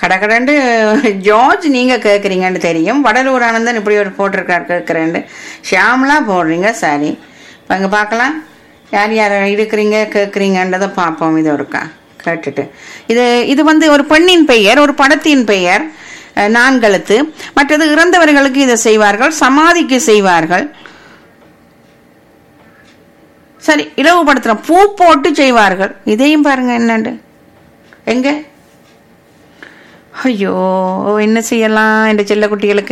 கடகடண்டு George நீங்க கேட்குறீங்கன்னு தெரியும் வடலூர் ஆனந்தன் இப்படி ஒரு போட்டிருக்கார் கேட்குறேன்னு ஷியாமலா போடுறீங்க சரி இப்போ அங்கே பார்க்கலாம் யார் யார் இருக்கிறீங்க கேட்குறீங்கன்றதை பார்ப்போம் இது ஒருக்கா கேட்டுட்டு இது இது வந்து ஒரு பெண்ணின் பெயர் ஒரு படத்தின் பெயர் அஹ், நான்கழுத்து மற்றது இறந்தவர்களுக்கு இதை செய்வார்கள் சமாதிக்கு செய்வார்கள் சரி இலவுபடுத்துறோம் பூ போட்டு செய்வார்கள் இதையும் பாருங்க என்னண்டு எங்க ஐயோ என்ன செய்யலாம் இந்த செல்ல குட்டிகளுக்கு